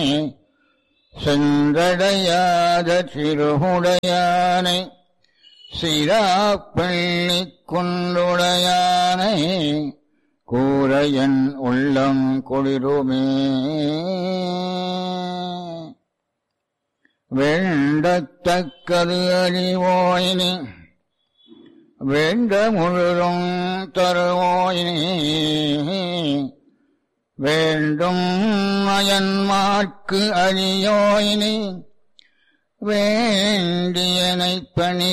சென்றடையாத திருவுடையானை சிராப்பள்ளி குன்றுடையானை கூரையன் உள்ளம் குளிருமே வேண்டத்தக்கது அறிவோயினி வேண்ட முழுதும் தருவோயினி வேண்டும் அயன்மார்க்கு அழியோயினி வேண்டியனை பணி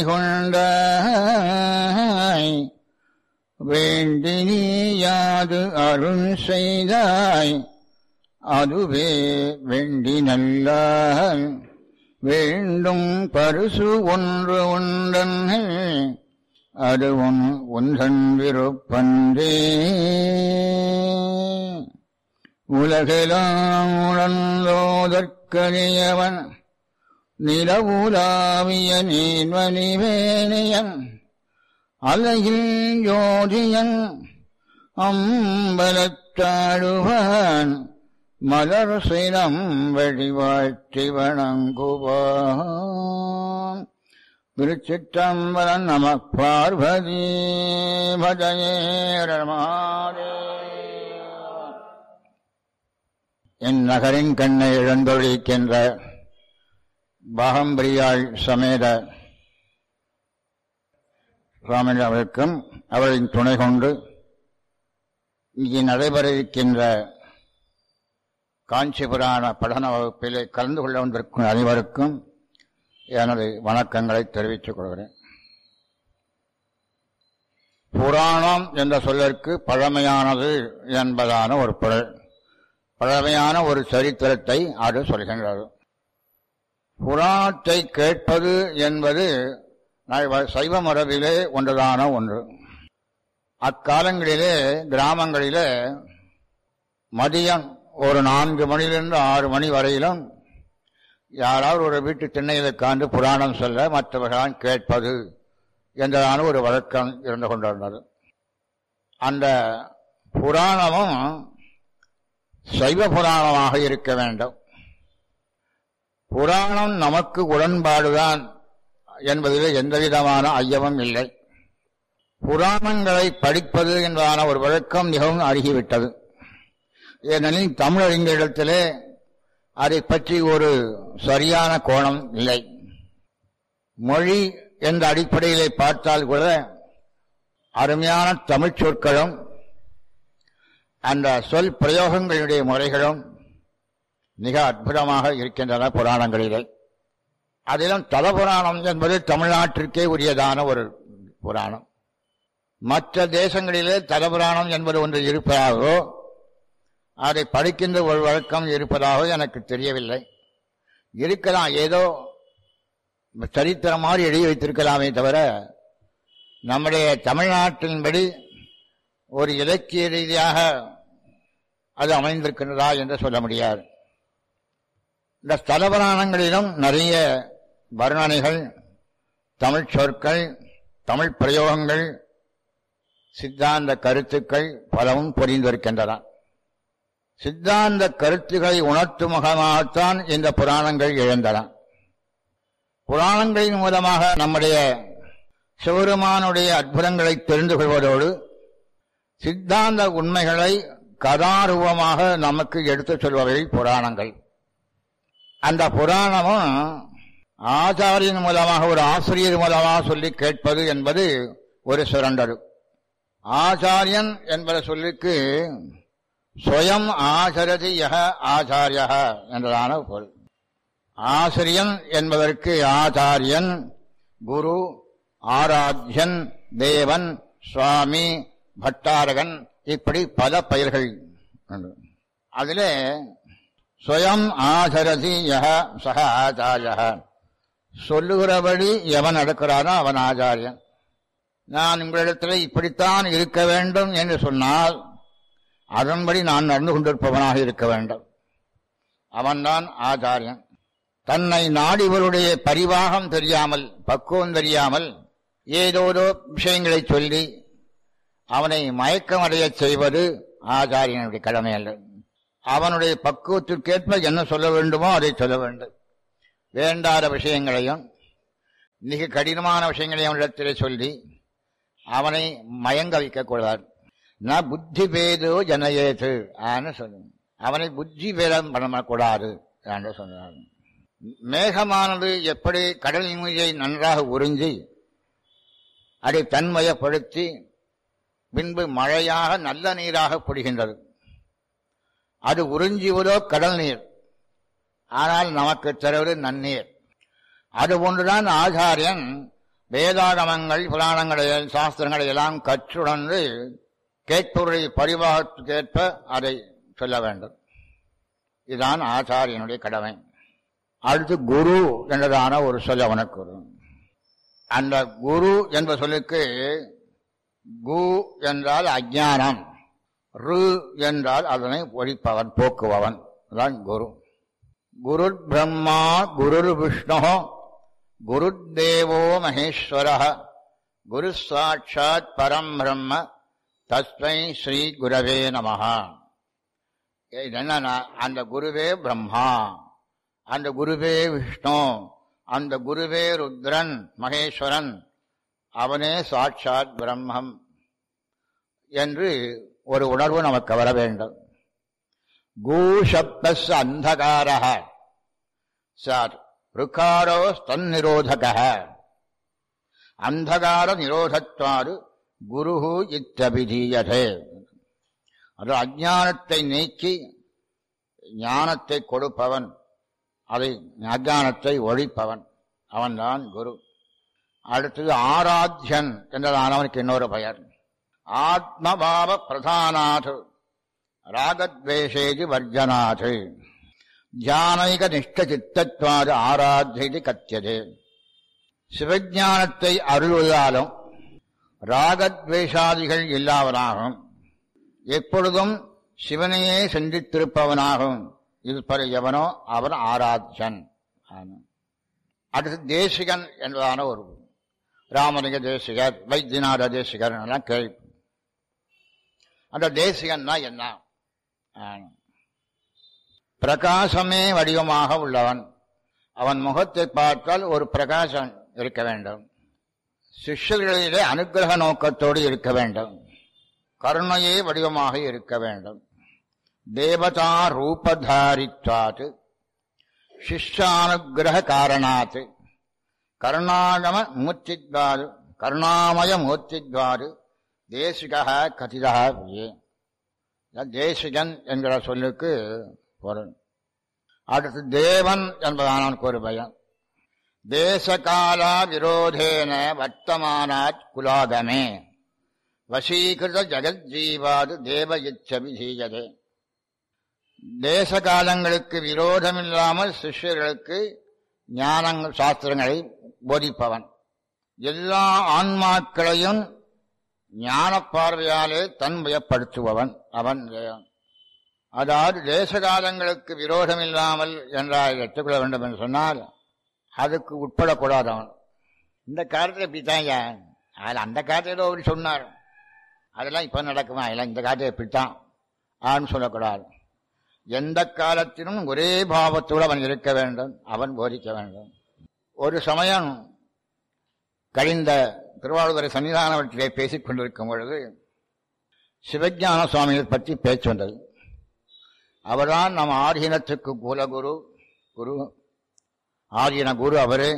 கொண்டாய் வேண்டி நீ யாது அருள் செய்தாய் அதுவே வேண்டி நல்லால் வேண்டும் பரிசு ஒன்று உண்டன் அது உன் ஒன்றன் விருப்பன்றே உலகெல்லாம் உணர்ந்தோதற்கரியவன் நிலவுலாவிய நீர்மணிவேணியன் அலையில் ஜோதியன் அம்பலத்தாடுவான் மலர் சினம் வழிவாழ்த்தி வணங்குவான் திருச்சிற்றம்பலம் நம பார்வதி பஜயே ரமாதே என் நகரின் கண்ணை இழந்தொழிக்கின்ற பாகம்பிரியாள் சமேத சுவாமி அவருக்கும் அவரின் துணை கொண்டு இங்கே நடைபெற இருக்கின்ற காஞ்சி புராண படன வகுப்பிலே கலந்து கொள்ள வந்திருக்கும் அனைவருக்கும் எனது வணக்கங்களை தெரிவித்துக் கொள்கிறேன் புராணம் என்ற சொல்லிற்கு பழமையானது என்பதான ஒரு பொருள் பழமையான ஒரு சரித்திரத்தை அது சொல்கின்றது புராணத்தை கேட்பது என்பது சைவ மரபிலே ஒன்றுதான ஒன்று அக்காலங்களிலே கிராமங்களிலே மதியம் ஒரு நான்கு மணியிலிருந்து ஆறு மணி வரையிலும் யாராவது ஒரு வீட்டு திண்ணையில் உட்கார்ந்து புராணம் சொல்ல மற்றவர்களால் கேட்பது என்றதான ஒரு வழக்கம் இருந்து கொண்டிருந்தது அந்த புராணமும் சைவ புராணமாக இருக்க வேண்டும் புராணம் நமக்கு உடன்பாடுதான் என்பதில் எந்த விதமான ஐயமும் இல்லை புராணங்களை படிப்பது என்பதான ஒரு வழக்கம் மிகவும் அருகிவிட்டது ஏனெனில் தமிழறிஞரிடத்திலே அதை பற்றி ஒரு சரியான கோணம் இல்லை மொழி என்ற அடிப்படையிலே பார்த்தால் கூட அருமையான தமிழ் சொற்களும் அந்த சொல் பிரயோகங்களுடைய முறைகளும் மிக அற்புதமாக இருக்கின்றன புராணங்களிலே அதிலும் தலபுராணம் என்பது தமிழ்நாட்டிற்கே உரியதான ஒரு புராணம் மற்ற தேசங்களிலே தலபுராணம் என்பது ஒன்று இருப்பதாகவோ அதை படிக்கின்ற ஒரு வழக்கம் இருப்பதாக எனக்கு தெரியவில்லை இருக்கலாம் ஏதோ சரித்திரம் மாதிரி எழுதி வைத்திருக்கலாமே தவிர நம்முடைய தமிழ்நாட்டின்படி ஒரு இலக்கிய ரீதியாக அது அமைந்திருக்கின்றதா என்று சொல்ல முடியாது இந்த ஸ்தலபுராணங்களிலும் நிறைய வர்ணனைகள் தமிழ் சொற்கள் தமிழ் பிரயோகங்கள் சித்தாந்த கருத்துக்கள் பலவும் பொறிந்திருக்கின்றன சித்தாந்த கருத்துக்களை உணர்த்தும் முகமாகத்தான் இந்த புராணங்கள் எழுந்தன புராணங்களின் மூலமாக நம்முடைய சிவருமானுடைய அற்புதங்களை தெரிந்து கொள்வதோடு சித்தாந்த உண்மைகளை கதாரூபமாக நமக்கு எடுத்துச் சொல்பவை புராணங்கள் அந்த புராணமும் ஆச்சாரியின் மூலமாக ஒரு ஆசிரியர் மூலமாக சொல்லி கேட்பது என்பது ஒரு சுரண்டது ஆச்சாரியன் என்பத சொல்லுக்கு சுயம் ஆசரதி யக ஆச்சாரிய என்றதான பொருள் ஆசிரியன் என்பதற்கு ஆச்சாரியன் குரு ஆராத்யன் தேவன் சுவாமி பட்டாரகன் இப்படி பல பெயர்கள் அதிலே சுயம் ஆசரதி யக சக ஆச்சாரிய சொல்லுகிறபடி எவன் நடக்கிறானோ அவன் ஆச்சாரியன் நான் உங்களிடத்தில் இப்படித்தான் இருக்க வேண்டும் என்று சொன்னால் அதன்படி நான் நடந்து கொண்டிருப்பவனாக இருக்க வேண்டும் அவன்தான் ஆச்சாரியன் தன்னை நாடிவருடைய பரிவாகம் தெரியாமல் பக்குவம் தெரியாமல் ஏதோதோ விஷயங்களை சொல்லி அவனை மயக்கமடையச் செய்வது ஆச்சாரியனுடைய கடமை அல்ல அவனுடைய பக்குவத்திற்கேற்ப என்ன சொல்ல வேண்டுமோ அதை சொல்ல வேண்டும் வேண்டாத விஷயங்களையும் மிக கடினமான விஷயங்களையும் அவனிடத்திலே சொல்லி அவனை மயங்க வைக்கக்கூடாது ந புத்தி பேதோ ஜனயேது ஆன்னு சொல்லணும் அவனை புத்தி பேதம் பண்ணக்கூடாது என்று சொன்னார் மேகமானது எப்படி கடல் நீரை நன்றாக உறிஞ்சி அதை தன்மயப்படுத்தி பின்பு மழையாக நல்ல நீராக பொழிகின்றது அது உறிஞ்சுவதோ கடல் நீர் ஆனால் நமக்கு தருவது நன்னீர் அது ஒன்றுதான் ஆச்சாரியன் வேதாகமங்கள் புராணங்களை சாஸ்திரங்களை எல்லாம் கற்றுணர்ந்து கேட்பவருடைய பரிவாகத்துக்கேற்ப அதை சொல்ல வேண்டும் இதுதான் ஆச்சாரியனுடைய கடமை அடுத்து குரு என்றதான ஒரு சொல் அவனுக்கு வரும் அந்த குரு என்ற சொல்லுக்கு கு என்றால் அஜானம் ரு என்றால் அதனை ஒழிப்பவன் போக்குபவன் தான் குரு குரு பிரம்மா குரு விஷ்ணு குரு தேவோ மகேஸ்வர குரு சாட்சாத் பரம் பிரம்ம தஸ்மை ஸ்ரீ குரவே நமஹா இது என்னன்னா அந்த குருவே பிரம்மா அந்த குருவே விஷ்ணு அந்த குருவே ருத்ரன் மகேஸ்வரன் அவனே சாட்சாத் பிரம்மம் என்று ஒரு உணர்வு நமக்கு வர வேண்டும் கூஷப்தஸ் அந்தகார சார் ருக்காரோ தன்னிரோதக அந்தகார நிரோதத்வாறு குரு இத்தபிதீயதே அது அஜானத்தை நீக்கி ஞானத்தை கொடுப்பவன் அதை அஜானத்தை ஒழிப்பவன் அவன்தான் குரு அடுத்தது ஆராத்யன் என்றதான அவனுக்கு இன்னொரு பெயர் ஆத்மபாவ பிரதானாது ராகத்வேஷேதி வர்ஜனாது ஜானைக நிஷ்ட சித்தத்வாது ஆராத்தியது கத்தியது சிவஞானத்தை அருள்வதாலும் ராகத்வேஷாதிகள் இல்லாதவனாகும் எப்பொழுதும் சிவனையே சிந்தித்திருப்பவனாகும் இருப்பது எவனோ அவன் ஆராத்யன் அடுத்து தேசிகன் என்பதான ஒரு ராமலிங்க தேசிகர் வைத்தியநாத தேசிகர் எல்லாம் கேள்வி அந்த தேசிகன்னா என்ன பிரகாசமே வடிவமாக உள்ளவன் அவன் முகத்தை பார்த்தால் ஒரு பிரகாசம் இருக்க வேண்டும் சிஷ்யர்களிலே அனுகிரக நோக்கத்தோடு இருக்க வேண்டும் கருணையே வடிவமாக இருக்க வேண்டும் தேவதா ரூபதாரித்வாத் சிஷ்யானுகிரக காரணாத் கருணாகம மூர்த்தித்வாரு கருணாமய மூர்த்தித்வாரு தேசிகா கதிதா தேசிகன் என்கிற சொல்லுக்கு பொருள் அடுத்து தேவன் என்பதான ஒரு பயம் தேசகாலா விரோதேன வர்த்தமானாத் குலாகமே வசீகிருத ஜெகஜீவாது தேவ இச்சபிதீயதே தேச காலங்களுக்கு விரோதமில்லாமல் சிஷ்யர்களுக்கு ஞானங்கள் சாஸ்திரங்களை போதிப்பவன் எல்லா ஆன்மாக்களையும் ஞான பார்வையாலே தன்மயப்படுத்துபவன் அவன் தேவன் அதாவது தேச காலங்களுக்கு விரோதமில்லாமல் என்றால் எடுத்துக்கொள்ள வேண்டும் என்று சொன்னால் அதுக்கு உட்படக்கூடாது அவன் இந்த காலத்தில் இப்படித்தாங்க அதில் அந்த காலத்தில் ஏதோ அவர் சொன்னார் அதெல்லாம் இப்போ நடக்குமா அதெல்லாம் இந்த காலத்தில் இப்படித்தான் ஆன்னு சொல்லக்கூடாது எந்த காலத்திலும் ஒரே பாவத்தோடு அவன் இருக்க வேண்டும் அவன் போதிக்க வேண்டும் ஒரு சமயம் கழிந்த திருவாரூரை சன்னிதானவற்றிலே பேசிக் கொண்டிருக்கும் பொழுது சிவஞான சுவாமியை பற்றி பேச்சு வந்தது அவர்தான் நம் ஆதீனத்துக்கு குலகுரு குரு ஆதீன குரு அவரு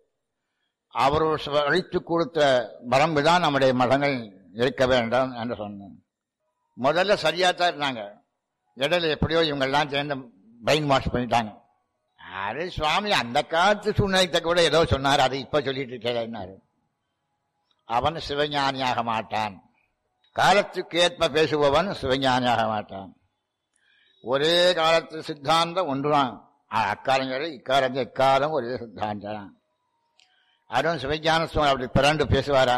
அவர் அழித்து கொடுத்த வரம்பு தான் நம்முடைய மதங்கள் இருக்க வேண்டும் என்று சொன்னேன் முதல்ல சரியா தான் இருந்தாங்க இடையில எப்படியோ இவங்கெல்லாம் சேர்ந்து பிரெயின் வாஷ் பண்ணிட்டாங்க அது சுவாமி அந்த காலத்து சூழ்நிலைத்த கூட ஏதோ சொன்னார் அதை இப்ப சொல்லிட்டு இருக்கேன்னாரு அவன் சிவஞானியாக மாட்டான் காலத்துக்கு ஏற்ப பேசுபவன் சிவஞானியாக மாட்டான் ஒரே காலத்து சித்தாந்தம் ஒன்றுதான் அக்காலங்கள் இக்காலம் எக்காலம் ஒரே சித்தாந்தம் தான் அதுவும் சிவஞான சுவாமி அப்படி பிறண்டு பேசுவாரா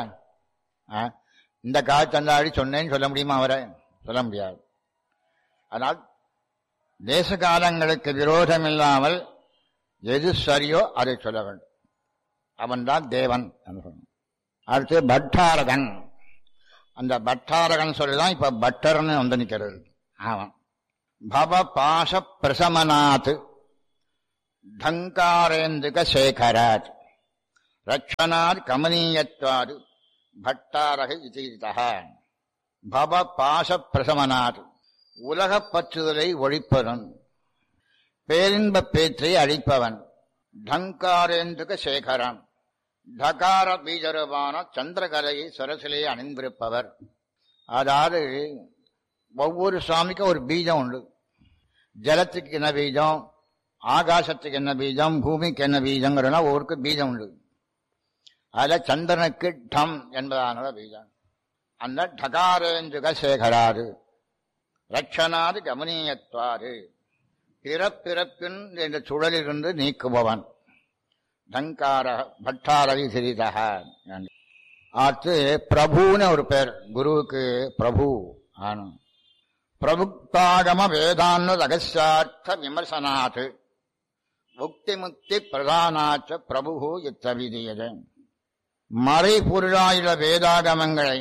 இந்த காலத்து அந்தாடி சொன்னேன்னு சொல்ல முடியுமா அவரை சொல்ல முடியாது அதனால் தேச காலங்களுக்கு விரோதம் இல்லாமல் எது சரியோ அதை சொல்ல வேண்டும் அவன்தான் தேவன் என்று சொன்னான் அடுத்து பட்டாரகன் அந்த பட்டாரகன் சொல்லிதான் இப்ப பட்டர்னு வந்து நிற்கிறது ஆமாம் பவ பாச பிரசமனாத் ढङ्कारेन्दुक शेखरात् रक्षणात् कमनीयत्वात् भट्टारः इतितः பவ பாச பிரசமனார் உலகப் பற்றுதலை ஒழிப்பவன் பேரின்பப் பேற்றை அழிப்பவன் டங்காரேந்துக சேகரன் டகார பீஜரூபான சந்திரகலையை சரசிலே அணிந்திருப்பவர் அதாவது ஒவ்வொரு சாமிக்கும் ஒரு பீஜம் உண்டு ஜலத்துக்கு என்ன பீஜம் ஆகாசத்துக்கு என்ன பீஜம் பூமிக்கு என்ன பீஜங்கிறனா ஒவ்வொருக்கு பீஜம் உண்டு அதுல சந்திரனுக்கு டம் என்பதான பீஜம் அந்த டகாரேந்துக சேகராது ரட்சணாது கமனீயத்வாறு பிறப்பிறப்பின் என்ற சுழலிலிருந்து நீக்குபவன் டங்கார பட்டாரவி சிறிதக அடுத்து பிரபுன்னு ஒரு பேர் குருவுக்கு பிரபு ஆனும் பிரபுக்தாகம வேதாந்த ரகசியார்த்த விமர்சனாத் முக்தி முக்தி பிரதானாச்ச பிரபு இத்தவிதியது மறைபொருளாயுள்ள வேதாகமங்களை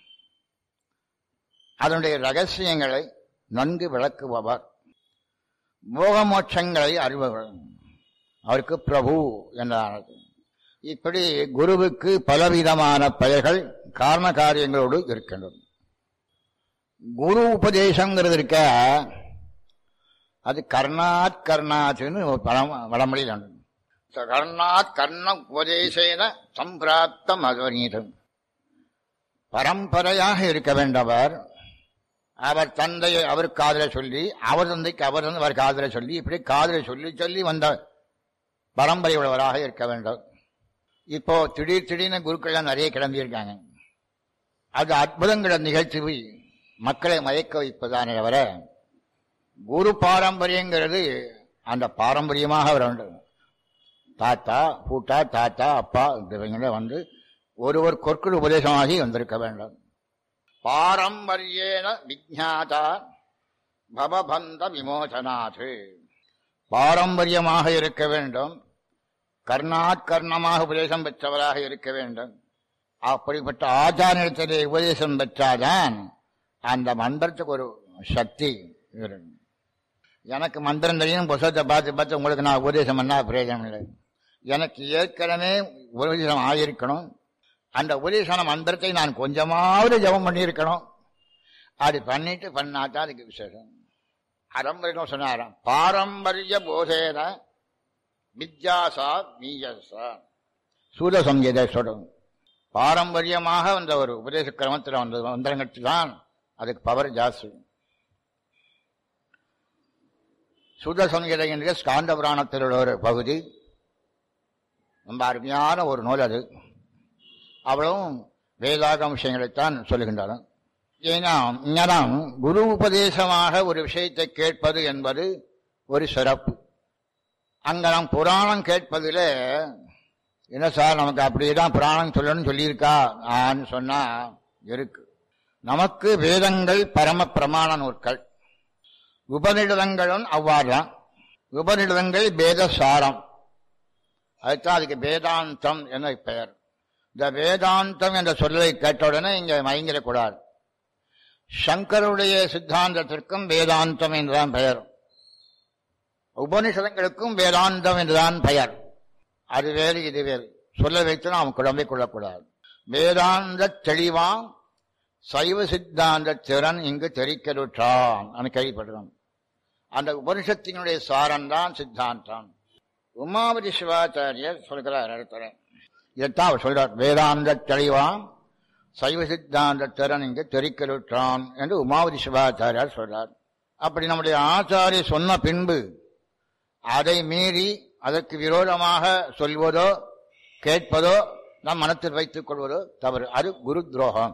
அதனுடைய ரகசியங்களை நன்கு விளக்குபவர் மோகமோட்சங்களை அறிபவர் அவருக்கு பிரபு என்றானது இப்படி குருவுக்கு பலவிதமான பெயர்கள் காரண காரியங்களோடு இருக்கின்றது குரு உபதேசங்கிறது இருக்க அது கர்ணாத் கர்ணாத்னு பழம் வடமொழியில் உண்டு கர்ணாத் கர்ண உபதேசேன சம்பிராப்தம் அத்வநீதம் பரம்பரையாக இருக்க வேண்டவர் அவர் தந்தையை அவர் காதல சொல்லி அவர் தந்தைக்கு அவர் வந்து அவர் காதல சொல்லி இப்படி காதல சொல்லி சொல்லி வந்த பரம்பரை உள்ளவராக இருக்க வேண்டும் இப்போ திடீர் திடீர்னு குருக்கள்லாம் நிறைய கிளம்பியிருக்காங்க அது அற்புதங்களை நிகழ்ச்சி மக்களை மயக்க வைப்பதானே தவிர குரு பாரம்பரியங்கிறது அந்த பாரம்பரியமாக வேண்டும் தாத்தா பூட்டா தாத்தா அப்பா இவங்கள வந்து ஒருவர் கொற்குள் உபதேசமாகி வந்திருக்க வேண்டும் பாரம்பரியேன விஜாதா பவபந்த விமோசனாது பாரம்பரியமாக இருக்க வேண்டும் கர்ணாத் கர்ணமாக உபதேசம் பெற்றவராக இருக்க வேண்டும் அப்படிப்பட்ட ஆச்சாரியத்திலே உபதேசம் பெற்றாதான் அந்த மந்திரத்துக்கு ஒரு சக்தி இருக்கும் எனக்கு மந்திரம் தெரியும் புத்தகத்தை பார்த்து பார்த்து உங்களுக்கு நான் உபதேசம் பண்ணா பிரயோஜனம் இல்லை எனக்கு ஏற்கனவே உபதேசம் ஆகியிருக்கணும் அந்த உபதேசன மந்திரத்தை நான் கொஞ்சமாவது ஜபம் பண்ணியிருக்கணும் அப்படி பண்ணிட்டு பண்ணாதான் அதுக்கு விசேஷம் அரம்பரிடம் சொன்னாராம் பாரம்பரிய போதேன வித்யாசா மீயசா சூத சங்கீத சொல்லும் பாரம்பரியமாக வந்த ஒரு உபதேச கிரமத்தில் வந்த மந்திரங்களுக்கு தான் அதுக்கு பவர் ஜாஸ்தி சூத சங்கீதை என்கிற ஸ்காந்த புராணத்தில் உள்ள ஒரு பகுதி ரொம்ப அருமையான ஒரு நூல் அது அவளும் வேதாகம் விஷயங்களைத்தான் சொல்லுகின்றாலும் ஏன்னா இங்கதான் குரு உபதேசமாக ஒரு விஷயத்தை கேட்பது என்பது ஒரு சிறப்பு அங்க நாம் புராணம் கேட்பதில் என்ன சார் நமக்கு அப்படியேதான் புராணம் சொல்லணும்னு சொல்லியிருக்கா ஆன்னு சொன்னா இருக்கு நமக்கு வேதங்கள் பரம பிரமாண நூற்கள் உபநிடதங்களும் அவ்வாறுதான் உபநிடதங்கள் வேத சாரம் அதுதான் அதுக்கு வேதாந்தம் என பெயர் இந்த வேதாந்தம் என்ற சொல்லை கேட்டவுடனே இங்க மயங்கிடக்கூடாது சங்கருடைய சித்தாந்தத்திற்கும் வேதாந்தம் என்றுதான் பெயர் உபனிஷதங்களுக்கும் வேதாந்தம் என்றுதான் பெயர் அது வேறு இது வேறு சொல்ல வைத்து நாம் குழம்பை கொள்ளக்கூடாது வேதாந்த தெளிவாம் சைவ சித்தாந்த திறன் இங்கு தெரிக்கலுற்றான் கேள்விப்படுறோம் அந்த உபனிஷத்தினுடைய சாரம்தான் சித்தாந்தம் உமாவதி சிவாச்சாரியர் சொல்கிறார் இடத்துல இதைத்தான் அவர் சொல்றார் வேதாந்த தெளிவாம் சைவ சித்தாந்த திறன் இங்கு தெரிக்கலுற்றான் என்று உமாவதி சிவாச்சாரியார் சொல்றார் அப்படி நம்முடைய ஆச்சாரிய சொன்ன பின்பு அதை மீறி அதற்கு விரோதமாக சொல்வதோ கேட்பதோ நம் மனத்தில் வைத்துக் கொள்வதோ தவறு அது குரு துரோகம்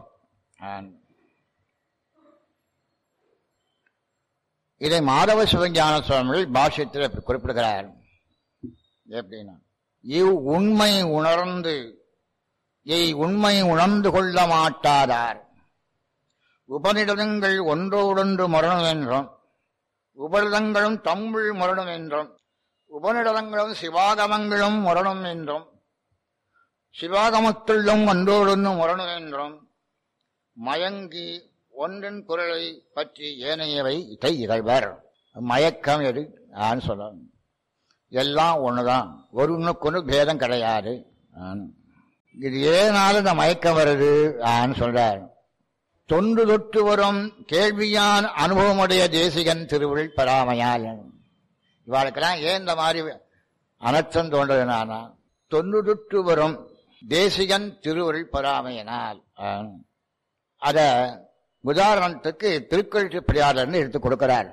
இதை மாதவ சிவஞான சுவாமிகள் பாஷ்யத்தில் குறிப்பிடுகிறார் எப்படின்னா இவ் உண்மை உணர்ந்து இய் உண்மை உணர்ந்து கொள்ள மாட்டாதார் உபநிடதங்கள் ஒன்றோடொன்று மரணம் என்றும் உபநிடதங்களும் தமிழ் மரணம் என்றும் உபநிடதங்களும் சிவாகமங்களும் மரணம் என்றும் சிவாகமத்துள்ளும் ஒன்றோடொன்று மரணம் என்றும் மயங்கி ஒன்றின் குரலை பற்றி ஏனையவை இதை இறைவர் மயக்கம் எது ஆன்னு சொல்லணும் எல்லாம் ஒண்ணுதான் ஒருனுக்கு ஒன்று பேதம் கிடையாது ஆன்னு. இது ஏனால இந்த மயக்கம் வருது ஆன்னு சொல்றார் தொன்று தொட்டு வரும் கேள்வியான் அனுபவமுடைய தேசிகன் திருவுள் பராமையால் இவாளுக்கெல்லாம் ஏன் இந்த மாதிரி அனர்த்தம் தோன்றதுனானா தொன்று தொட்டு வரும் தேசிகன் திருவுள் பராமையினால் ஆம். அத உதாரணத்துக்கு திருக்கழுத்து பிரியாளர்னு எடுத்து கொடுக்கிறார்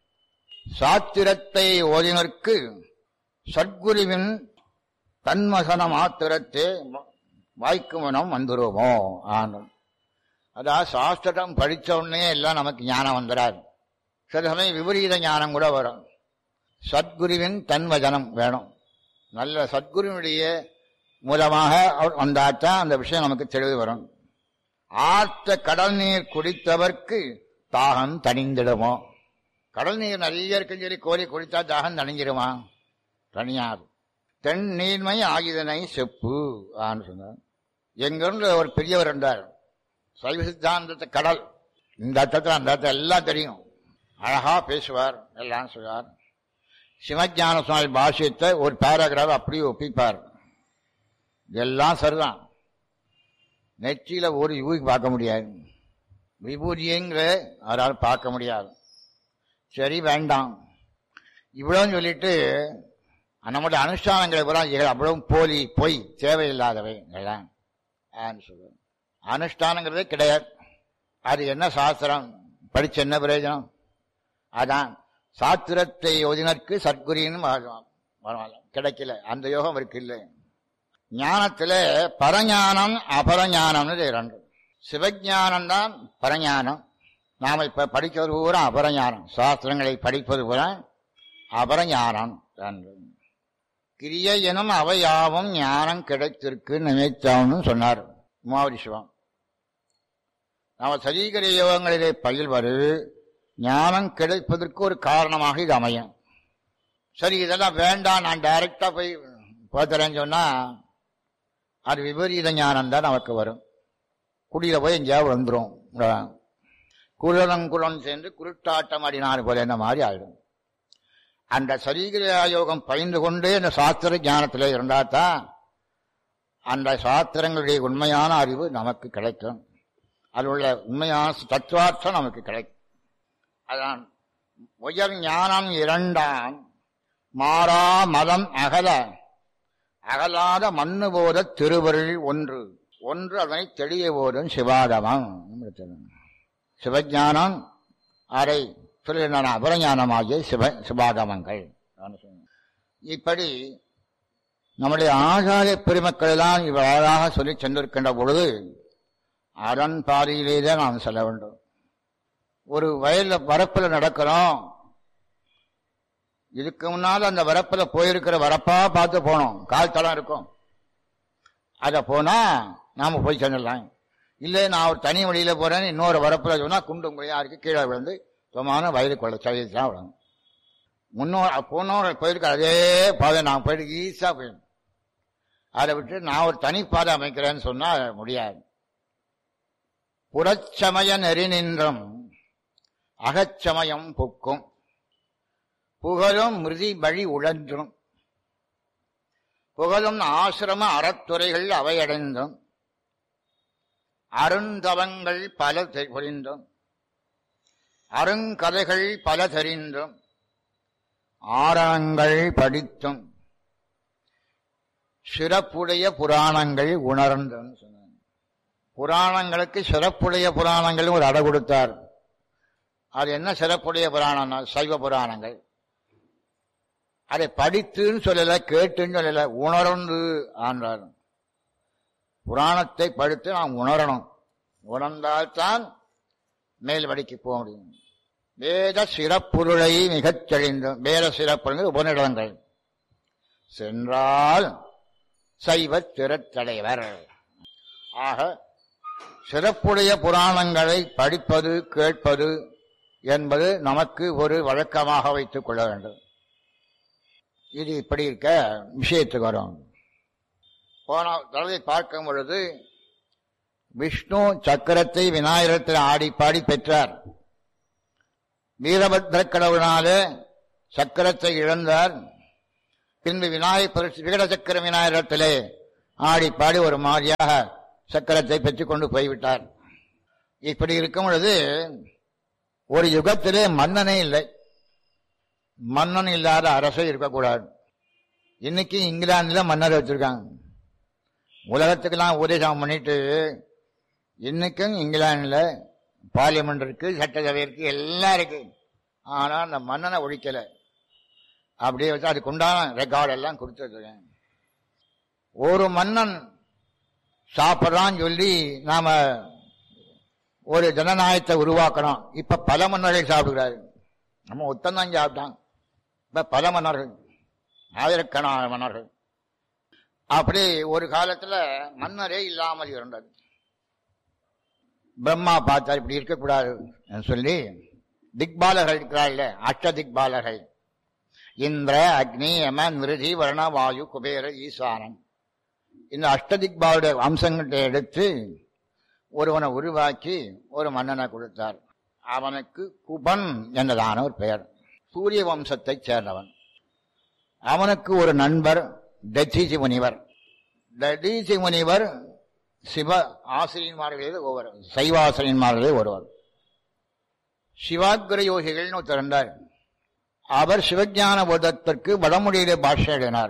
சாத்திரத்தை ஓதினருக்கு சத்குருவின் தன்மசன மாத்திரத்தே வாய்க்கு மனம் வந்துருமோ ஆனும் அதாவது சாஸ்திரம் படிச்ச உடனே எல்லாம் நமக்கு ஞானம் வந்துடாது சில சமயம் விபரீத ஞானம் கூட வரும் சத்குருவின் தன்வஜனம் வேணும் நல்ல சத்குருவினுடைய மூலமாக அவர் வந்தாத்தான் அந்த விஷயம் நமக்கு தெளிவு வரும் ஆர்த்த கடல் நீர் குடித்தவர்க்கு தாகம் தணிந்திடுமோ கடல் நீர் நிறைய இருக்குன்னு சொல்லி கோரி குடித்தா தாகம் தணிஞ்சிருமா தனியாது தென் நீர்மை ஆகிதனை செப்பு ஆன்னு சொன்னார் எங்கிருந்து ஒரு பெரியவர் இருந்தார் சைவ சித்தாந்தத்தை கடல் இந்த அர்த்தத்தில் அந்த அர்த்தம் எல்லாம் தெரியும் அழகா பேசுவார் எல்லாம் சொல்வார் சிவஞான சுவாமி பாஷ்யத்தை ஒரு பேராகிராஃப் அப்படியே ஒப்பிப்பார் இதெல்லாம் சரிதான் நெற்றியில ஒரு யூகி பார்க்க முடியாது விபூதிங்கிற அவரால் பார்க்க முடியாது சரி வேண்டாம் இவ்வளவு சொல்லிட்டு நம்முடைய அனுஷ்டானங்களை பூரா இவை அவ்வளவு போலி பொய் தேவையில்லாதவை எல்லாம் ஆன்னு சொல்லுவேன் அனுஷ்டானங்கிறதே கிடையாது அது என்ன சாஸ்திரம் படிச்ச என்ன பிரயோஜனம் அதான் சாத்திரத்தை ஓதினருக்கு சத்குரின்னு பரவாயில்ல கிடைக்கல அந்த யோகம் இருக்கு இல்லை ஞானத்துல பரஞானம் அபரஞானம்னு இரண்டு சிவஞானம் தான் பரஞானம் நாம இப்ப படிக்கிறது பூரா அபரஞானம் சாஸ்திரங்களை படிப்பது பூரா அபரஞானம் என்று கிரியை எனும் அவையாவும் ஞானம் கிடைத்திருக்கு நினைத்தவன்னு சொன்னார் உமாவதி சிவம் நாம சரீகர யோகங்களிலே பயில்வது ஞானம் கிடைப்பதற்கு ஒரு காரணமாக இது அமையும் சரி இதெல்லாம் வேண்டாம் நான் டைரக்டா போய் போத்துறேன்னு சொன்னா அது விபரீத ஞானம் தான் நமக்கு வரும் குடியில போய் எங்கேயாவது வந்துடும் குருடங்குளம் சேர்ந்து குருட்டாட்டம் அடினார் போல என்ன மாதிரி ஆயிடும் அந்த சரீகிர யோகம் பயின்று கொண்டே இந்த சாஸ்திர ஞானத்தில் இருந்தாதான் அந்த சாஸ்திரங்களுடைய உண்மையான அறிவு நமக்கு கிடைக்கும் அதில் உள்ள உண்மையான தத்துவார்த்தம் நமக்கு கிடைக்கும் அதான் உயர் ஞானம் இரண்டாம் மாறா மதம் அகல அகலாத மண்ணு போத திருவருள் ஒன்று ஒன்று அதனை தெளிய போதும் சிவாதமம் சிவஞானம் அறை சொல்லின அபரஞானமாகிய சிவ சிவாகமங்கள் இப்படி நம்முடைய ஆகாய பெருமக்கள் எல்லாம் இவ்வாறாக சொல்லி சென்றிருக்கின்ற பொழுது அரண் பாதையிலே தான் நாம் செல்ல வேண்டும் ஒரு வயல்ல வரப்புல நடக்கிறோம் இதுக்கு முன்னால் அந்த வரப்புல போயிருக்கிற வரப்பா பார்த்து போனோம் கால் தளம் இருக்கும் அத போனா நாம போய் செல்லலாம் இல்லை நான் ஒரு தனி வழியில போறேன்னு இன்னொரு வரப்புல சொன்னா குண்டும் குழியா இருக்கு கீழே விழுந்து சும்மான வயலுக்குள்ள சவிதான் விழும் முன்னோர் போனோர் போயிருக்க அதே பாதை நான் போயிட்டு ஈஸா போயிடும் அதை விட்டு நான் ஒரு தனி பாதை அமைக்கிறேன்னு சொன்னா முடியாது புறச்சமய நெறி நின்றும் அகச்சமயம் புக்கும் புகழும் மிருதி வழி உழன்றும் புகழும் ஆசிரம அறத்துறைகள் அவையடைந்தும் அருந்தவங்கள் பல புரிந்தும் அருங்கதைகள் பல தெரிந்தும் ஆரணங்கள் படித்தும் சிறப்புடைய புராணங்கள் உணர்ந்தும் சொன்னார் புராணங்களுக்கு சிறப்புடைய புராணங்கள் ஒரு அடை கொடுத்தார் அது என்ன சிறப்புடைய புராணம்னா சைவ புராணங்கள் அதை படித்துன்னு சொல்லல கேட்டுன்னு சொல்லல உணர்ந்து ஆன்றார் புராணத்தை படித்து நாம் உணரணும் உணர்ந்தால்தான் மேல் வடிக்கு போக முடியும் வேத சிறப்புருளை மிகச் தெளிந்தும் வேத சிறப்புகள் உபநிடங்கள் சென்றால் சைவ திறத்தலைவர் ஆக சிறப்புடைய புராணங்களை படிப்பது கேட்பது என்பது நமக்கு ஒரு வழக்கமாக வைத்துக் கொள்ள வேண்டும் இது இப்படி இருக்க விஷயத்துக்கு வரும் போன தடவை பார்க்கும் பொழுது விஷ்ணு சக்கரத்தை விநாயகத்தில் ஆடி பாடி பெற்றார் வீரபத்ர கடவுளாலே சக்கரத்தை இழந்தார் பின்பு விநாயகர் விகட சக்கர விநாயகத்திலே ஆடி பாடி ஒரு மாதிரியாக சக்கரத்தை பெற்றுக்கொண்டு போய்விட்டார் இப்படி இருக்கும் பொழுது ஒரு யுகத்திலே மன்னனே இல்லை மன்னன் இல்லாத அரசே இருக்கக்கூடாது இன்னைக்கு இங்கிலாந்துல மன்னர் வச்சிருக்காங்க உலகத்துக்கெல்லாம் உபதேசம் பண்ணிட்டு இன்னைக்கும் இங்கிலாந்துல பார்லிமெண்ட் இருக்கு சட்டசபை இருக்கு எல்லாம் இருக்கு ஆனா அந்த மன்னனை ஒழிக்கல அப்படியே வச்சு அதுக்கு உண்டான ரெக்கார்டு எல்லாம் கொடுத்துருக்கேன் ஒரு மன்னன் சாப்பிட்றான்னு சொல்லி நாம ஒரு ஜனநாயகத்தை உருவாக்கணும் இப்ப பல மன்னர்கள் சாப்பிடுகிறாரு நம்ம ஒத்தந்தான் சாப்பிட்டான் இப்ப பல மன்னர்கள் ஆயிரக்கணக்கான மன்னர்கள் அப்படி ஒரு காலத்துல மன்னரே இல்லாமல் இருந்தது பிரம்மா பார்த்தார் இப்படி இருக்கக்கூடாது சொல்லி திக்பாலர்கள் இருக்கிறாள்ல அஷ்ட திக்பாலர்கள் இந்திர அக்னி யம நிருதி வர்ண வாயு குபேர ஈசானன் இந்த அஷ்டதிக்பாலுடைய அம்சங்களை எடுத்து ஒருவனை உருவாக்கி ஒரு மன்னனை கொடுத்தார் அவனுக்கு குபன் என்றதான ஒரு பெயர் சூரிய வம்சத்தைச் சேர்ந்தவன் அவனுக்கு ஒரு நண்பர் ததீசி முனிவர் ததீசி முனிவர் சிவ ஆசிரியன்மார்களே ஒருவர் சைவாசிரியன்மார்களே ஒருவர் சிவாகிர யோகிகள்னு ஒருத்தர் இருந்தார் அவர் சிவஞான போதத்திற்கு வடமொழியிலே பாஷை எழுதினார்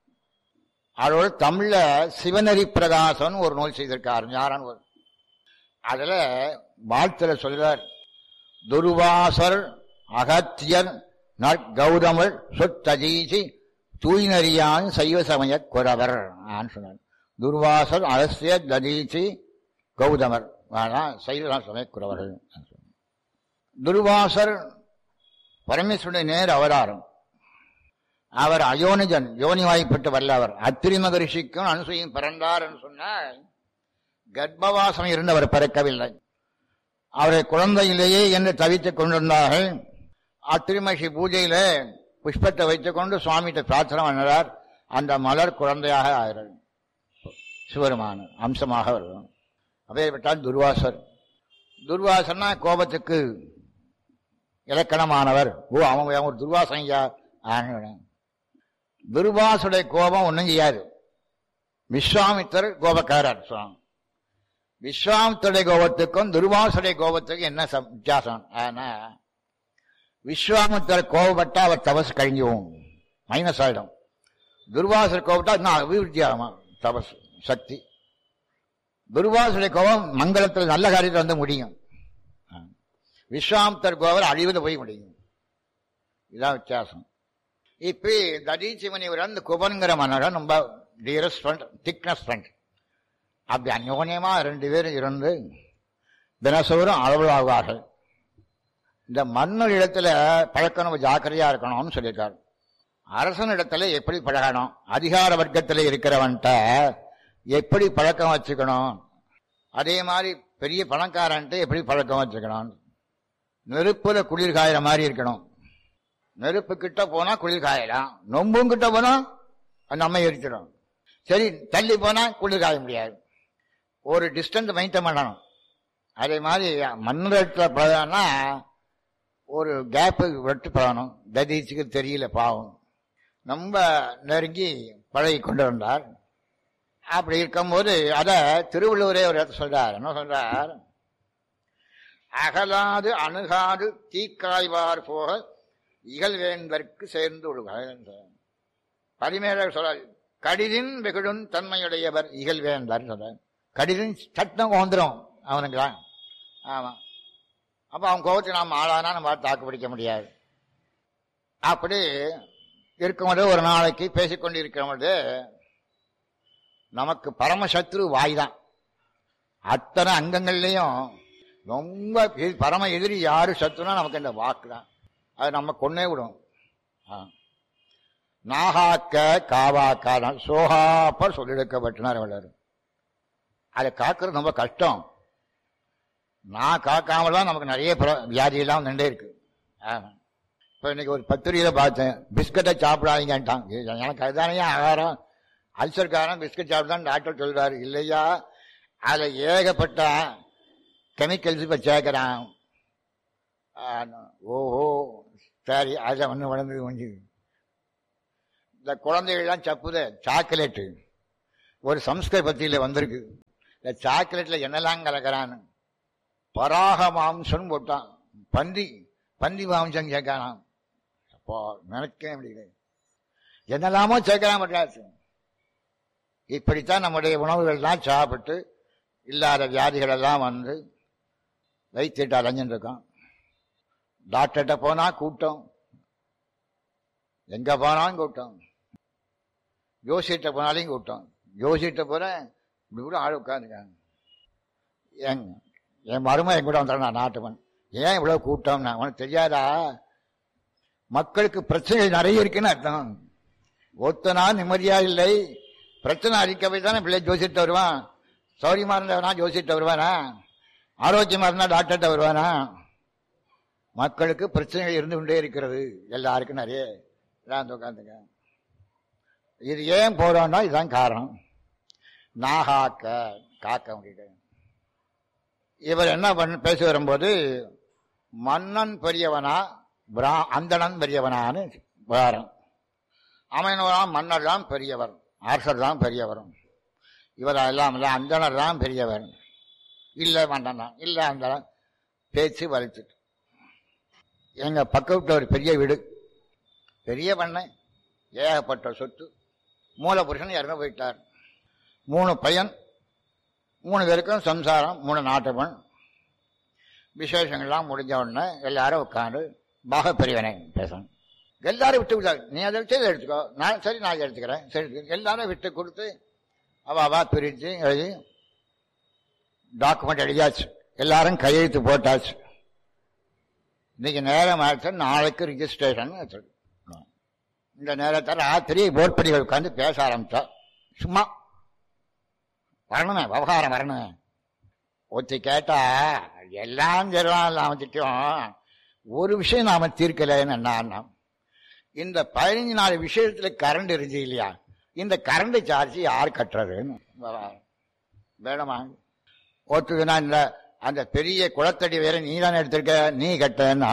அதோட தமிழ்ல சிவநெறி பிரகாசன் ஒரு நூல் செய்திருக்கார் ஞாரன் ஒரு அதுல வாழ்த்துல சொல்றார் துர்வாசர் அகத்தியர் நற்கௌதமர் சொத்ததீசி தூய்நறியான் சைவ சமய குறவர் சொன்னார் துர்வாசர் அகஸ்திய ததீசி கௌதமர் சைவ சமய குறவர்கள் துர்வாசர் பரமேஸ்வருடைய நேர் அவதாரம் அவர் அயோனிஜன் யோனி வாய்ப்பட்டு வல்லவர் அத்திரி மகரிஷிக்கும் அனுசையும் பிறந்தார் என்று சொன்னால் கர்ப்பவாசம் இருந்தவர் பிறக்கவில்லை அவரை குழந்தையிலேயே என்று தவித்துக் கொண்டிருந்தார்கள் அத்திரிமகி பூஜையில புஷ்பத்தை வைத்துக் கொண்டு சுவாமிகிட்ட பிரார்த்தனை பண்ணுறார் அந்த மலர் குழந்தையாக ஆகிறார் சிவருமான அம்சமாக வருவோம் அப்பேற்பட்டால் துர்வாசர் துர்வாசன்னா கோபத்துக்கு இலக்கணமானவர் ஓ அவங்க ஒரு துர்வாசனையா துர்வாசுடைய கோபம் ஒன்றும் செய்யாது விஸ்வாமித்தர் கோபக்காரர் சுவாமி விஸ்வாமித்தருடைய கோபத்துக்கும் துர்வாசுடைய கோபத்துக்கும் என்ன வித்தியாசம் ஆனா விஸ்வாமித்தர் கோபப்பட்டா அவர் தபஸ் கழிஞ்சுவோம் மைனஸ் ஆயிடும் துர்வாசர் கோபப்பட்டா இன்னும் அபிவிருத்தி ஆகுமா தபஸ் சக்தி துர்வாசுடைய கோபம் மங்களத்தில் நல்ல காரியத்தில் வந்து முடியும் விஸ்வாமித்தர் கோபர் அழிவது போய் முடியும் இதான் வித்தியாசம் இப்ப ததீசிமணி அந்த குபன்கிற மன்னர்கள் ரொம்ப டியரஸ்ட் ஃப்ரெண்ட் திக்னஸ் ஃப்ரெண்ட் அப்படி அந்யோன்யமா ரெண்டு பேரும் இருந்து தினசோறும் அளவலாகுவார்கள் இந்த மன்னர் இடத்துல பழக்கம் நம்ம ஜாக்கிரதையா இருக்கணும்னு சொல்லியிருக்காரு அரசன் இடத்துல எப்படி பழகணும் அதிகார வர்க்கத்தில் இருக்கிறவன்ட்ட எப்படி பழக்கம் வச்சுக்கணும் அதே மாதிரி பெரிய பணக்காரன்ட்டு எப்படி பழக்கம் வச்சுக்கணும் நெருப்புல குளிர் காயிற மாதிரி இருக்கணும் நெருப்பு கிட்ட போனா குளிர் காயலாம் நொம்பும் கிட்ட போனா நம்ம எரிச்சிடும் சரி தள்ளி போனா குளிர் காய முடியாது ஒரு டிஸ்டன்ஸ் மெயின்டைன் பண்ணணும் அதே மாதிரி மண்ணத்துல பழகனா ஒரு கேப்பு விட்டு பழகணும் ததீச்சுக்கு தெரியல பாவம் ரொம்ப நெருங்கி பழகி கொண்டு வந்தார் அப்படி இருக்கும்போது அத திருவள்ளுவரே ஒரு இடத்துல சொல்றார் என்ன சொல்றார் அகலாது அணுகாது தீக்காய்வார் போக இகழ்வேந்தற்கு சேர்ந்து விடுவார் பரிமேலர் சொல்றார் கடிதின் வெகுடும் தன்மையுடையவர் இகழ்வேந்தர் சொல்றார் கடிதின் சட்டம் வந்துடும் அவனுக்குலாம் ஆமா அப்ப அவன் கோபத்தை நாம் ஆளானா நம்ம தாக்கு பிடிக்க முடியாது அப்படி இருக்கும்போது ஒரு நாளைக்கு பேசிக்கொண்டு இருக்கிறபோது நமக்கு பரமசத்ரு வாய் தான் அத்தனை அங்கங்கள்லையும் ரொம்ப எ- பரம எதிரி யாரு சத்துனா நமக்கு இந்த வாக்கு தான் அது நம்ம கொன்னே விடும் ஆ. நாகாக்க காவாக்கா சோகாப்ப சொல்லிடுக்கப்பட்டனார் வள்ளுவர் அதை காக்கிறது ரொம்ப கஷ்டம் நான் காக்காம தான் நமக்கு நிறைய பிர- வியாதியெல்லாம் நின்றே இருக்கு ஆமா. இப்ப இன்னைக்கு ஒரு பத்திரிகையில பார்த்தேன் பிஸ்கட்டை சாப்பிடாதீங்கன்ட்டான் இது எனக்கு அதுதானே ஆகாரம் அல்சர்காரன் பிஸ்கட் சாப்பிட்டான் டாக்டர் சொல்றாரு இல்லையா அதுல ஏகப்பட்ட கெமிக்கல்ஸ் இப்ப சேர்க்கிறான் ஆ, ஓஹோ சரி அதில் ஒன்று வளர்ந்து கொஞ்சம் இந்த குழந்தைகள்லாம் சப்புத சாக்லேட்டு ஒரு சம்ஸ்கிருத பத்தியில் வந்திருக்கு இந்த சாக்லேட்ல என்னெல்லாம் கலக்கிறான்னு பராக மாம்சம் போட்டான் பந்தி பந்தி மாம்சம் சேர்க்கானாம் அப்போ நினைக்க முடியல என்னெல்லாமோ சேர்க்கலாம் பட்டாச்சு இப்படித்தான் நம்முடைய உணவுகள்லாம் சாப்பிட்டு இல்லாத வியாதிகள் எல்லாம் வந்து வைத்திட்டு அலைஞ்சுட்டு இருக்கோம் டாக்டர்கிட்ட போனா கூட்டம் எங்க போனாலும் கூட்டம் ஜோசியிட்ட போனாலையும் கூட்டம் ஜோசியிட்ட போறேன் இப்படி கூட ஆள் உட்காந்துருக்காங்க என் என் மருமகன் என் கூட வந்தான் நான் நாட்டுவன் ஏன் இவ்வளவு கூட்டம் உனக்கு தெரியாதா மக்களுக்கு பிரச்சனைகள் நிறைய இருக்குன்னு அர்த்தம் ஒத்தனா நிம்மதியா இல்லை பிரச்சனை அறிக்கவை தானே பிள்ளை ஜோசிட்டு வருவான் சௌரியமா இருந்தவனா ஜோசிட்டு வருவானா ஆரோக்கியமா இருந்தா டாக்டர்கிட்ட வருவானா மக்களுக்கு பிரச்சனைகள் இருந்து கொண்டே இருக்கிறது எல்லாருக்கும் நிறைய உட்காந்துங்க இது ஏன் போறோம்னா இதுதான் காரணம் நாகாக்க காக்க முடியல இவர் என்ன பண்ண பேசி வரும்போது மன்னன் பெரியவனா பிரா அந்தணன் பெரியவனான்னு விவரம் அவனவராம் மன்னர் தான் பெரியவர் அரசர் தான் பெரியவர் இவர் எல்லாம் இல்லை அந்தனர் தான் பெரியவர் இல்லை மன்னன் தான் இல்லை அந்தனர் பேச்சு வலிச்சுட்டு எங்க பக்கத்துல ஒரு பெரிய வீடு பெரிய பண்ணை ஏகப்பட்ட சொத்து மூலபுருஷன் இறந்து போயிட்டார் மூணு பையன் மூணு பேருக்கும் சம்சாரம் மூணு நாட்டுப்பண் விசேஷங்கள்லாம் முடிஞ்ச உடனே எல்லாரும் உட்காந்து பாக பெரியவனை பேசணும் எல்லாரும் விட்டு விட்டாங்க நீ அதை சரி எடுத்துக்கோ நான் சரி நான் இதை எடுத்துக்கிறேன் சரி எல்லாரும் விட்டு கொடுத்து அவ அவா பிரித்து எழுதி டாக்குமெண்ட் எழுதியாச்சு எல்லாரும் கையெழுத்து போட்டாச்சு இன்னைக்கு நேரம் ஆச்சு நாளைக்கு ரிஜிஸ்ட்ரேஷன் இந்த நேரத்தை ராத்திரி போர்ப்படிகள் உட்காந்து பேச ஆரம்பிச்சா சும்மா வரணுமே விவகாரம் வரணுமே ஒத்தி கேட்டா எல்லாம் சொல்லலாம் நாம திட்டம் ஒரு விஷயம் நாம தீர்க்கலைன்னு என்ன இந்த பதினஞ்சு நாலு விஷயத்துல கரண்ட் இருந்துச்சு இல்லையா இந்த கரண்ட் சார்ஜ் யார் கட்டுறதுன்னு வேணுமா ஒத்துக்குன்னா இந்த அந்த பெரிய குளத்தடி வேற நீ தானே எடுத்திருக்க நீ கட்டன்னா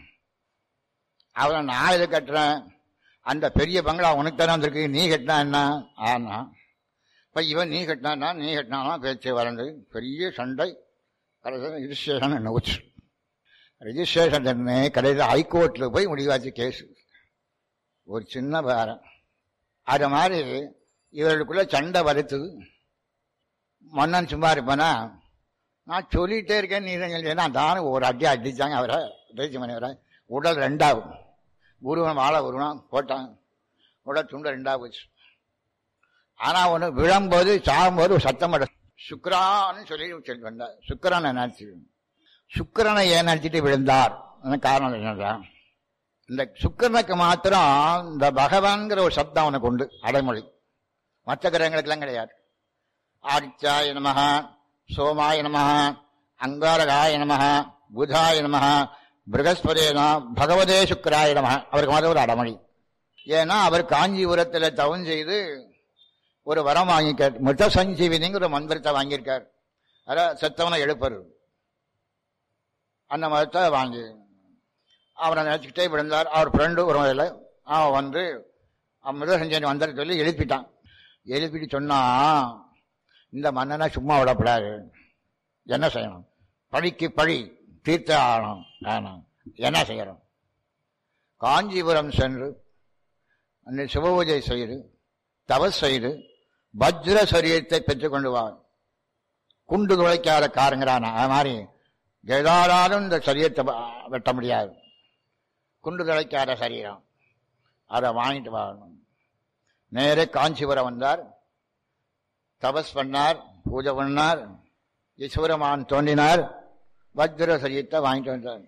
அவன் நான் இதை கட்டுறேன் அந்த பெரிய பங்களா உனக்கு தானே வந்திருக்கு நீ கட்டினா என்ன ஆனா இப்ப இவன் நீ கட்டினா நீ கட்டினானா பேச்சு வளர்ந்து பெரிய சண்டை கடைசியில் ரிஜிஸ்ட்ரேஷன் நோச்சு ரிஜிஸ்ட்ரேஷன் தண்ணே கடைசியில் ஹைகோர்ட்டில் போய் முடிவாச்சு கேஸ் ஒரு சின்ன பேரம் அது மாதிரி இவர்களுக்குள்ள சண்டை வருத்துது மன்னன் சும்மா இருப்பானா நான் சொல்லிட்டே இருக்கேன் நீ தான் சொல்லி நான் தானே ஒரு அடி அடிச்சாங்க அவரை தேசிய மணிவரை உடல் ரெண்டாகும் உருவம் வாழ உருவம் போட்டாங்க உடல் துண்டு ரெண்டா போச்சு ஆனா ஒன்று விழும்போது சாகும்போது ஒரு சத்தம் பட சுக்கரான்னு சொல்லி சொல்லி வந்தார் சுக்கரனை நினைச்சு சுக்கரனை ஏன் நினைச்சிட்டு விழுந்தார் காரணம் என்னதான் இந்த சுக்கரனுக்கு மாத்திரம் இந்த பகவான்கிற ஒரு சப்தம் அவனுக்கு உண்டு அடைமொழி மற்ற கிரகங்களுக்கெல்லாம் கிடையாது ஆதித்யாய நமக சோமாய நமக அங்காரகாய நமக புதாய நமக பிரகஸ்பதேன பகவதே சுக்கராய நமக அவருக்கு மாதிரி ஒரு அடமொழி ஏன்னா அவர் காஞ்சிபுரத்தில் தவம் செய்து ஒரு வரம் வாங்கிக்கார் மிருத சஞ்சீவினிங்கிற ஒரு மந்திரத்தை வாங்கியிருக்கார் அதான் செத்தவனை எழுப்பரு அந்த மதத்தை வாங்கி அவனை நினச்சிக்கிட்டே விழுந்தார் அவர் ஃப்ரெண்டு ஒரு முறையில் அவன் வந்து அவன் மிருத சஞ்சீவனி வந்தார் சொல்லி எழுப்பிட்டான் எழுப்பிட்டு சொன்னா இந்த மன்னனை சும்மா விடப்படாது என்ன செய்யணும் பழிக்கு பழி தீர்த்த ஆகணும் ஆகணும் என்ன செய்யணும் காஞ்சிபுரம் சென்று அந்த சிவபூஜை செய்து தவஸ் செய்து வஜ்ர சரீரத்தை பெற்றுக் கொண்டு வா குண்டு துளைக்காத காருங்கிறான் அது மாதிரி எதாராலும் இந்த சரீரத்தை வெட்ட முடியாது குண்டு துளைக்காத சரீரம் அதை வாங்கிட்டு வாங்கணும் நேரே காஞ்சிபுரம் வந்தார் தபஸ் பண்ணார் பூஜை பண்ணார் ஈஸ்வரமான் தோன்றினார் வஜ்ர சரீரத்தை வாங்கிட்டு வந்தார்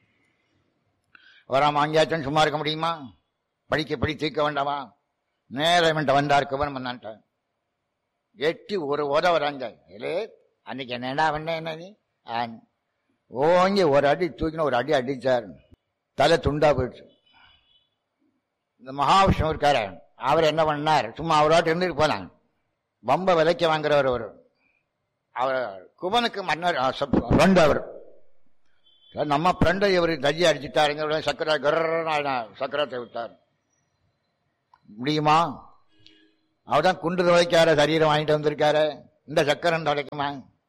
வராம வாங்கியாச்சுன்னு சும்மா இருக்க முடியுமா படிக்க படி தீர்க்க வேண்டாமா நேரம் வந்தார் குவன் பண்ணான்ட்டார் எட்டி ஒரு உத வராங்க இல்லே அன்னைக்கு என்னடா பண்ண என்ன நீ ஓங்கி ஒரு அடி தூக்கின ஒரு அடி அடிச்சார் தலை துண்டா போயிடுச்சு இந்த மகாவிஷ்ணு இருக்காரு அவர் என்ன பண்ணார் சும்மா அவரோட்டு இருந்துட்டு போனாங்க பம்ப விலைக்கு வாங்குறவர் அவர் அவர் குபனுக்கு மன்னர் ஃப்ரெண்ட் அவர் சரி, நம்ம ஃப்ரெண்டை இவர் தஜ்ஜி அடிச்சுட்டாருங்க உடனே சக்கரை கர்றன்னு சக்கரத்தை விட்டார் முடியுமா அவர் தான் குண்டு துளைக்கார சரீரம் வாங்கிட்டு வந்திருக்காரு இந்த சக்கரம் துளைக்குமா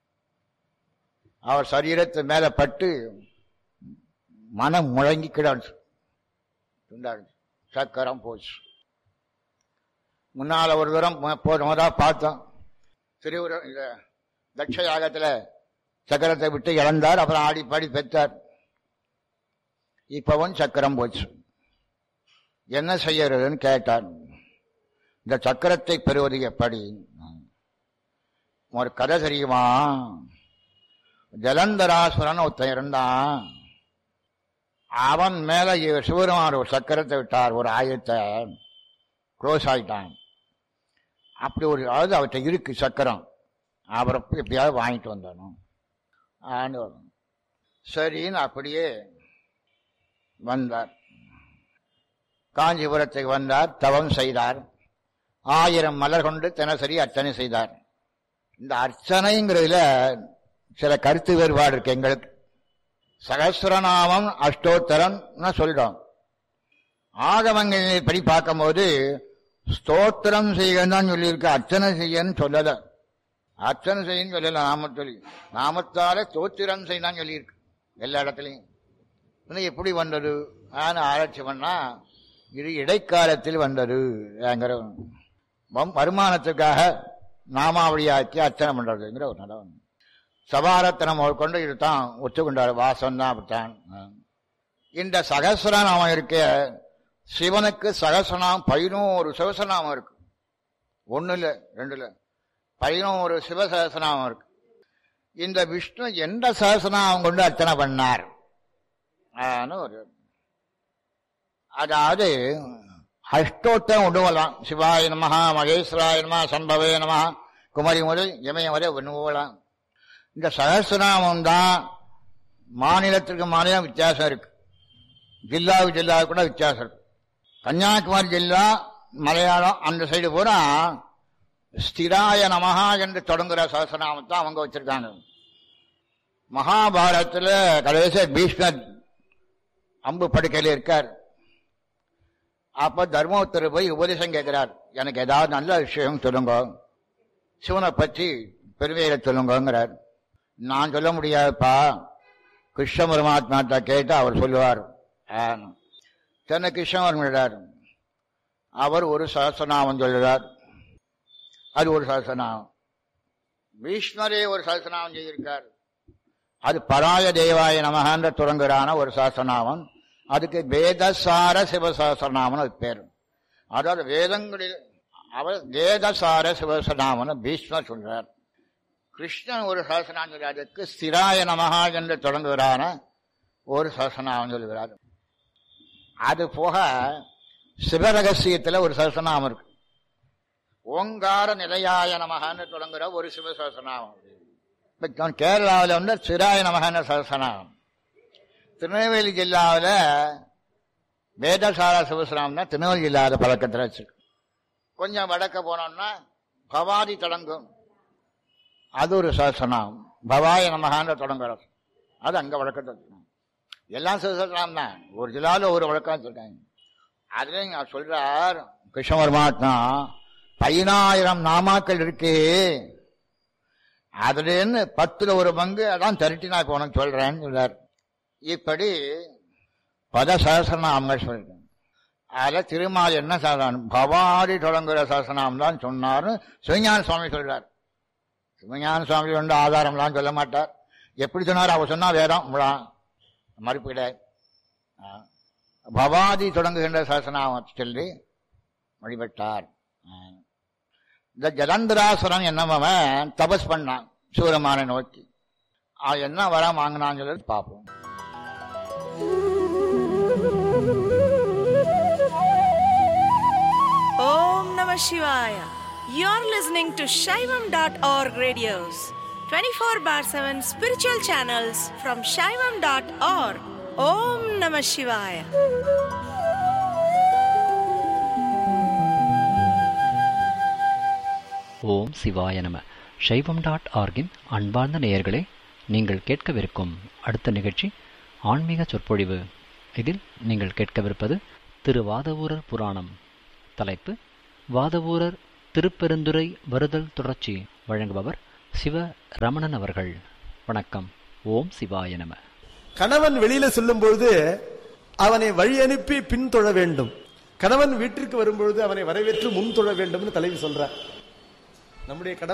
அவர் சரீரத்து மேல பட்டு மனம் முழங்கி கிடாச்சு துண்டாடு சக்கரம் போச்சு முன்னால ஒரு தூரம் போனதா பார்த்தோம் திருவுரம் இந்த தட்ச யாகத்துல சக்கரத்தை விட்டு இழந்தார் அப்புறம் ஆடி பாடி பெற்றார் இப்பவும் சக்கரம் போச்சு என்ன செய்யறதுன்னு கேட்டார் இந்த சக்கரத்தை பெறுவது எப்படி ஒரு கதை தெரியுமா ஜலந்தராசுரன் ஒருத்தன் இருந்தான் அவன் மேல இவர் சிவருமான் ஒரு சக்கரத்தை விட்டார் ஒரு ஆயத்தை க்ளோஸ் ஆயிட்டான் அப்படி ஒரு அதாவது அவர்கிட்ட இருக்கு சக்கரம் அவரை போய் எப்படியாவது வாங்கிட்டு வந்தானோ ஆண்டு சரின்னு அப்படியே வந்தார் காஞ்சிபுரத்துக்கு வந்தார் தவம் செய்தார் ஆயிரம் மலர் கொண்டு தினசரி அர்ச்சனை செய்தார் இந்த அர்ச்சனைங்கிறதுல சில கருத்து வேறுபாடு இருக்கு எங்களுக்கு சகசிரநாமம் அஷ்டோத்தரம் சொல்றோம் ஆகமங்கள் படி பார்க்கும்போது ஸ்தோத்திரம் செய்யன்னு தான் சொல்லியிருக்கு அர்ச்சனை செய்யன்னு சொல்லல அர்ச்சனை செய்யன்னு சொல்லல நாமத்தொலி நாமத்தால ஸ்தோத்திரம் செய்யணும் சொல்லியிருக்கு எல்லா இடத்துலையும் இன்னும் எப்படி வந்தது ஆன்னு ஆராய்ச்சி பண்ணா இது இடைக்காலத்தில் வந்தது என்கிற வம்- வருமானத்துக்காக நாமாவளியாக்கி அர்ச்சனை பண்றதுங்கிற ஒரு நடம் சபாரத்தனம் கொண்டு இதுதான் ஒத்துக்கொண்டார் வாசம் தான் அப்படித்தான் இந்த சகசிரநாமம் இருக்க சிவனுக்கு சகசிரநாமம் பதினோரு சிவசநாமம் இருக்கு ஒண்ணு இல்ல ரெண்டு இல்ல பதினோரு சிவ சகசிரநாமம் இருக்கு இந்த விஷ்ணு எந்த சகசிரநாமம் கொண்டு அர்ச்சனை பண்ணார் ஆன்னு ஒரு அதாவது அஷ்டோத்தம் உடுவலாம் சிவாய நமஹா மகேஸ்வராய நமஹா சம்பவே நமஹா குமரி முதல் இமயம் வரை உண்ணுவலாம் இந்த சகசிரநாமம் தான் மாநிலத்திற்கு மாநிலம் வித்தியாசம் இருக்கு ஜில்லாவுக்கு ஜில்லாவுக்கு கூட வித்தியாசம் இருக்கு கன்னியாகுமரி ஜில்லா மலையாளம் அந்த சைடு பூரா ஸ்திராய நமஹா என்று தொடங்குற சகசிரநாமத்தை அவங்க வச்சிருக்காங்க மகாபாரதத்துல கடைசி பீஷ்மர் அம்பு படுக்கையில் இருக்கார் அப்ப தர்மபுத்தர் போய் உபதேசம் கேட்கிறார் எனக்கு ஏதாவது நல்ல விஷயம் சொல்லுங்க சிவனை பற்றி பெருமையில சொல்லுங்கிறார் நான் சொல்ல முடியாதுப்பா கிருஷ்ண பரமாத்மாட்ட கேட்டு அவர் சொல்லுவார் தென்னை கிருஷ்ணவர் அவர் ஒரு சகசநாமம் சொல்லுறார் அது ஒரு சகசநாமம் பீஷ்மரே ஒரு சகசநாமம் செய்திருக்கார் அது பராய தேவாய நமகன்ற தொடங்குறான ஒரு சாசனாமம் அதுக்கு வேதசார சிவசாசனாமன் அது பேர் அதாவது வேதங்களில் அவர் வேதசார சிவசனாமன் பீஷ்மர் சொல்றார் கிருஷ்ணன் ஒரு சாசனம் சொல்றார் அதுக்கு ஸ்திராய நமகா என்று தொடங்குகிறான ஒரு சாசனாமம் சொல்கிறார் அது போக சிவரகசியத்துல ஒரு சகசநாமம் இருக்கு ஓங்கார நிலையாய நமகான்னு தொடங்குற ஒரு சிவசகசநாமம் இப்ப கேரளாவில் வந்து சிராய நமகான சகசநாமம் திருநெல்வேலி ஜில்லாவில் வேதசார சிவசநாமம் தான் திருநெல்வேலி ஜில்லாத பழக்கத்தில் வச்சிருக்கு கொஞ்சம் வடக்க போனோம்னா பவாதி தொடங்கும் அது ஒரு சகசநாமம் பவாய நமகான தொடங்குறது அது அங்க வழக்கத்தில் வச்சிருக்காங்க எல்லாம் சிவசகசநாமம் தான் ஒரு ஜில்லாவில் ஒரு வழக்கம் வச்சிருக்காங்க அதுல நான் சொல்றார் கிருஷ்ண பரமாத்மா பதினாயிரம் நாமாக்கள் இருக்கு அதுல இருந்து பத்துல ஒரு பங்கு அதான் திரட்டி நான் இப்ப உனக்கு சொல்றேன்னு சொல்றார் இப்படி பத சகசநாமங்கள் சொல்றேன் அதுல திருமால் என்ன சாதனம் பவாடி தொடங்குற சகசநாமம் தான் சொன்னார்னு சிவஞான சுவாமி சொல்றார் சிவஞான சுவாமி வந்து ஆதாரம்லாம் சொல்ல மாட்டார் எப்படி சொன்னார் அவர் சொன்னா வேதம் முழாம் மறுப்பு கிடையாது ஆ. பவாதி தொடங்குகின்ற சகசநாமம் சொல்லி வழிபட்டார் ஆ. இந்த ஜலந்தராசுரன் என்னவன் தபஸ் பண்ணான் சூரமான நோக்கி அவன் என்ன வர வாங்கினான்னு சொல்லி பார்ப்போம் Om Namah Shivaya. You're listening to Shaivam.org radios, 24 bar 7 spiritual channels from Shaivam.org. Om Namah Shivaya. ஓம் சிவாய நம சைவம் டாட் ஆர்கின் அன்பார்ந்த நேயர்களே நீங்கள் கேட்கவிருக்கும் அடுத்த நிகழ்ச்சி ஆன்மீக சொற்பொழிவு இதில் நீங்கள் கேட்கவிருப்பது திரு வாதவூரர் புராணம் தலைப்பு வாதவூரர் திருப்பெருந்துறை வருதல் தொடர்ச்சி வழங்குபவர் சிவ ரமணன் அவர்கள் வணக்கம் ஓம் சிவாய நம கணவன் வெளியில செல்லும் பொழுது அவனை வழி அனுப்பி பின் தொழ வேண்டும் கணவன் வீட்டிற்கு வரும்பொழுது அவனை வரவேற்று முன் தொழ வேண்டும்னு தலைவி சொல்ற நம்முடைய கடமை